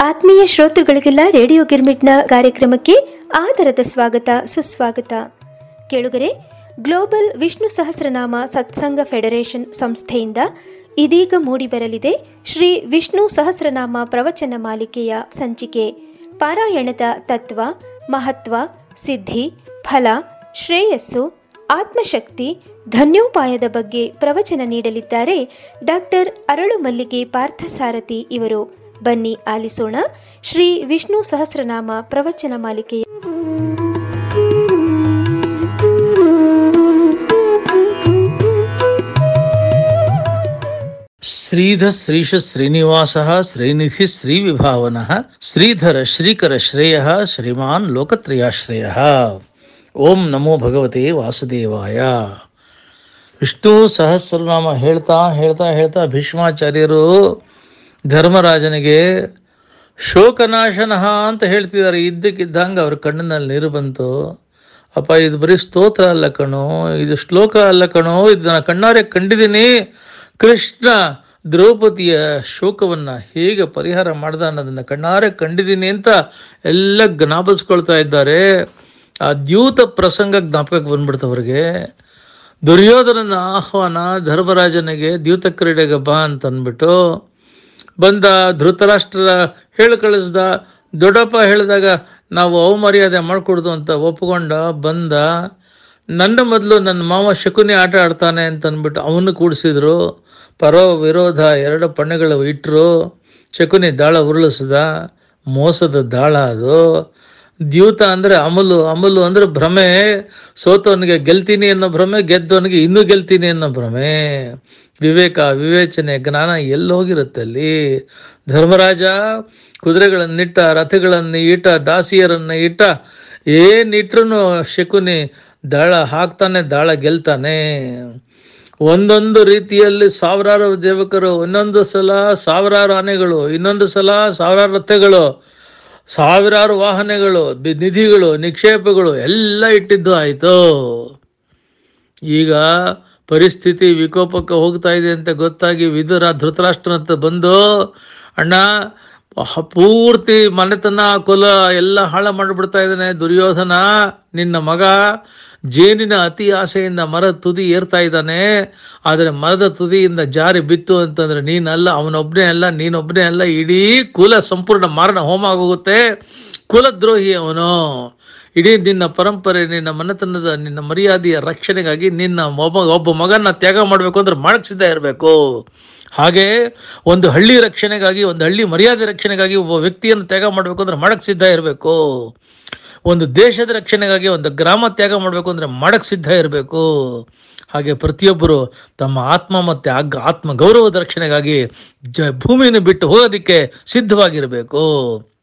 ಆತ್ಮೀಯ ಶ್ರೋತೃಗಳಿಗೆಲ್ಲ ರೇಡಿಯೋ ಗಿರ್ಮಿಟ್ನ ಕಾರ್ಯಕ್ರಮಕ್ಕೆ ಆದರದ ಸ್ವಾಗತ ಸುಸ್ವಾಗತ ಕೇಳುಗರೆ ಗ್ಲೋಬಲ್ ವಿಷ್ಣು ಸಹಸ್ರನಾಮ ಸತ್ಸಂಗ ಫೆಡರೇಷನ್ ಸಂಸ್ಥೆಯಿಂದ ಇದೀಗ ಮೂಡಿಬರಲಿದೆ ಶ್ರೀ ವಿಷ್ಣು ಸಹಸ್ರನಾಮ ಪ್ರವಚನ ಮಾಲಿಕೆಯ ಸಂಚಿಕೆ ಪಾರಾಯಣದ ತತ್ವ ಮಹತ್ವ ಸಿದ್ಧಿ ಫಲ ಶ್ರೇಯಸ್ಸು ಆತ್ಮಶಕ್ತಿ ಧನ್ಯೋಪಾಯದ ಬಗ್ಗೆ ಪ್ರವಚನ ನೀಡಲಿದ್ದಾರೆ ಡಾಕ್ಟರ್ ಅರಳು ಮಲ್ಲಿಗೆ ಪಾರ್ಥಸಾರಥಿ ಇವರು ಬನ್ನಿ ಆಲಿಸೋಣ ಶ್ರೀ ವಿಷ್ಣು ಸಹಸ್ರನಾಮ ಪ್ರವಚನ ಮಾಲಿಕೆಯ ಶ್ರೀಧ ಶ್ರೀಶ ಶ್ರೀನಿವಾಸ ಶ್ರೀನಿಧಿ ಶ್ರೀವಿಭಾವನ ಶ್ರೀಧರ ಶ್ರೀಕರ ಶ್ರೇಯ ಶ್ರೀಮಾನ್ ಲೋಕತ್ರಯಾಶ್ರಯ ಓಂ ನಮೋ ಭಗವತೆ ವಾಸುದೇವಾಯ ವಿಷ್ಣು ಸಹಸ್ರನಾಮ ಹೇಳ್ತಾ ಹೇಳ್ತಾ ಹೇಳ್ತಾ ಭೀಷ್ಮಾಚಾರ್ಯರು ಧರ್ಮರಾಜನಿಗೆ ಶೋಕನಾಶನಃ ಅಂತ ಹೇಳ್ತಿದ್ದಾರೆ ಇದ್ದಕ್ಕಿದ್ದಂಗೆ ಅವ್ರ ಕಣ್ಣಿನಲ್ಲಿ ನೀರು ಬಂತು ಅಪ್ಪ ಇದು ಬರೀ ಸ್ತೋತ್ರ ಅಲ್ಲ ಕಣೋ ಇದು ಶ್ಲೋಕ ಅಲ್ಲ ಕಣೋ ಇದನ್ನ ಕಣ್ಣಾರೆ ಕಂಡಿದ್ದೀನಿ ಕೃಷ್ಣ ದ್ರೌಪದಿಯ ಶೋಕವನ್ನ ಹೇಗೆ ಪರಿಹಾರ ಮಾಡ್ದ ಅನ್ನೋದನ್ನ ಕಣ್ಣಾರೆ ಕಂಡಿದ್ದೀನಿ ಅಂತ ಎಲ್ಲ ಜ್ಞಾಪಿಸ್ಕೊಳ್ತಾ ಇದ್ದಾರೆ ಆ ದ್ಯೂತ ಪ್ರಸಂಗ ಜ್ಞಾಪಕಕ್ಕೆ ಬಂದ್ಬಿಡ್ತು ಅವ್ರಿಗೆ ದುರ್ಯೋಧನನ ಆಹ್ವಾನ ಧರ್ಮರಾಜನಿಗೆ ದ್ಯೂತ ಕ್ರೀಡೆಗೆ ಬಾ ಅಂತ ಅಂದ್ಬಿಟ್ಟು ಬಂದ ಧೃತರಾಷ್ಟ್ರ ಹೇಳಿ ಕಳಿಸ್ದ ದೊಡ್ಡಪ್ಪ ಹೇಳಿದಾಗ ನಾವು ಅವಮರ್ಯಾದೆ ಮಾಡ್ಕೊಡ್ದು ಅಂತ ಒಪ್ಕೊಂಡ ಬಂದ ನನ್ನ ಮೊದಲು ನನ್ನ ಮಾವ ಶಕುನಿ ಆಟ ಆಡ್ತಾನೆ ಅಂತ ಅಂದ್ಬಿಟ್ಟು ಅವನು ಕೂಡಿಸಿದ್ರು ಪರೋ ವಿರೋಧ ಎರಡು ಪಣ್ಣೆಗಳು ಇಟ್ಟರು ಶಕುನಿ ದಾಳ ಉರುಳಿಸ್ದ ಮೋಸದ ದಾಳ ಅದು ದ್ಯೂತ ಅಂದರೆ ಅಮಲು ಅಮಲು ಅಂದರೆ ಭ್ರಮೆ ಸೋತವನಿಗೆ ಗೆಲ್ತೀನಿ ಅನ್ನೋ ಭ್ರಮೆ ಗೆದ್ದವನಿಗೆ ಇನ್ನೂ ಗೆಲ್ತೀನಿ ಅನ್ನೋ ಭ್ರಮೆ ವಿವೇಕ ವಿವೇಚನೆ ಜ್ಞಾನ ಎಲ್ಲಿ ಹೋಗಿರುತ್ತೆ ಅಲ್ಲಿ ಧರ್ಮರಾಜ ಕುದುರೆಗಳನ್ನಿಟ್ಟ ರಥಗಳನ್ನು ಇಟ್ಟ ದಾಸಿಯರನ್ನು ಇಟ್ಟ ಏನಿಟ್ರು ಶಕುನಿ ದಾಳ ಹಾಕ್ತಾನೆ ದಾಳ ಗೆಲ್ತಾನೆ ಒಂದೊಂದು ರೀತಿಯಲ್ಲಿ ಸಾವಿರಾರು ದೇವಕರು ಇನ್ನೊಂದು ಸಲ ಸಾವಿರಾರು ಆನೆಗಳು ಇನ್ನೊಂದು ಸಲ ಸಾವಿರಾರು ರಥಗಳು ಸಾವಿರಾರು ವಾಹನಗಳು ಬಿ- ನಿಧಿಗಳು ನಿಕ್ಷೇಪಗಳು ಎಲ್ಲ ಇಟ್ಟಿದ್ದು ಆಯಿತು ಈಗ ಪರಿಸ್ಥಿತಿ ವಿಕೋಪಕ್ಕೆ ಹೋಗ್ತಾ ಇದೆ ಅಂತ ಗೊತ್ತಾಗಿ ವಿದುರ ಧೃತರಾಷ್ಟ್ರನ ಹತ್ರ ಬಂದು ಅಣ್ಣ ಹ- ಪೂರ್ತಿ ಮನೆತನ ಕುಲ ಎಲ್ಲ ಹಾಳ ಮಾಡಿಬಿಡ್ತಾ ಇದ್ದಾನೆ ದುರ್ಯೋಧನ ನಿನ್ನ ಮಗ ಜೇನಿನ ಅತಿ ಆಸೆಯಿಂದ ಮರದ ತುದಿ ಏರ್ತಾ ಇದ್ದಾನೆ ಆದರೆ ಮರದ ತುದಿಯಿಂದ ಜಾರಿ ಬಿತ್ತು ಅಂತಂದ್ರೆ ನೀನಲ್ಲ ಅವನೊಬ್ಬನೇ ಅಲ್ಲ ನೀನೊಬ್ಬನೇ ಅಲ್ಲ ಇಡೀ ಕುಲ ಸಂಪೂರ್ಣ ಮಾರಣ ಹೋಮ ಆಗೋಗುತ್ತೆ ಕುಲದ್ರೋಹಿ ಅವನು ಇಡೀ ನಿನ್ನ ಪರಂಪರೆ ನಿನ್ನ ಮನೆತನದ ನಿನ್ನ ಮರ್ಯಾದೆಯ ರಕ್ಷಣೆಗಾಗಿ ನಿನ್ನ ಒಬ್ಬ ಒಬ್ಬ ಮಗನ ತ್ಯಾಗ ಮಾಡಬೇಕು ಅಂದ್ರೆ ಮಾಡಕ್ ಸಿದ್ಧ ಇರಬೇಕು ಹಾಗೆ ಒಂದು ಹಳ್ಳಿ ರಕ್ಷಣೆಗಾಗಿ ಒಂದು ಹಳ್ಳಿ ಮರ್ಯಾದೆ ರಕ್ಷಣೆಗಾಗಿ ಒಬ್ಬ ವ್ಯಕ್ತಿಯನ್ನು ತ್ಯಾಗ ಮಾಡಬೇಕು ಅಂದ್ರೆ ಮಾಡಕ್ ಸಿದ್ಧ ಇರಬೇಕು ಒಂದು ದೇಶದ ರಕ್ಷಣೆಗಾಗಿ ಒಂದು ಗ್ರಾಮ ತ್ಯಾಗ ಮಾಡಬೇಕು ಅಂದ್ರೆ ಮಾಡಕ್ ಸಿದ್ಧ ಇರಬೇಕು ಹಾಗೆ ಪ್ರತಿಯೊಬ್ಬರು ತಮ್ಮ ಆತ್ಮ ಮತ್ತೆ ಆಗ್ ಆತ್ಮ ಗೌರವದ ರಕ್ಷಣೆಗಾಗಿ ಜ ಭೂಮಿಯನ್ನು ಬಿಟ್ಟು ಹೋಗೋದಕ್ಕೆ ಸಿದ್ಧವಾಗಿರಬೇಕು